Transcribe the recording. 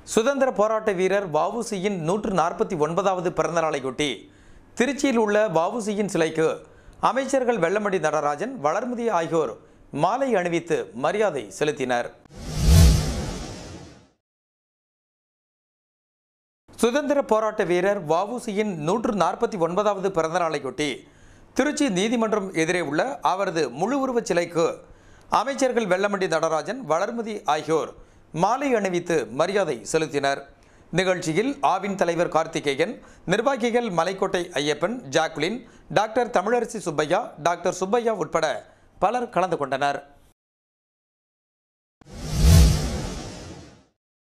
சுதந்திர போராட்ட வீரர் வஉசியின் நூற்று நாற்பத்தி ஒன்பதாவது பிறந்தநாளையொட்டி திருச்சியில் உள்ள வஉசியின் சிலைக்கு அமைச்சர்கள் வெள்ளமண்டி நடராஜன் வளர்மதி ஆகியோர் மாலை அணிவித்து மரியாதை செலுத்தினர் சுதந்திர போராட்ட வீரர் வஉசியின் நூற்று நாற்பத்தி ஒன்பதாவது பிறந்தநாளையொட்டி திருச்சி நீதிமன்றம் எதிரே உள்ள அவரது முழு உருவச் சிலைக்கு அமைச்சர்கள் வெள்ளமண்டி நடராஜன் வளர்மதி ஆகியோர் மாலை அணிவித்து மரியாதை செலுத்தினர் நிகழ்ச்சியில் ஆவின் தலைவர் கார்த்திகேயன் நிர்வாகிகள் Malaikottai Ayyappan Jacqueline doctor Tamilarasi Subbiah doctor Subbiah உட்பட பலர் கலந்து கொண்டனர்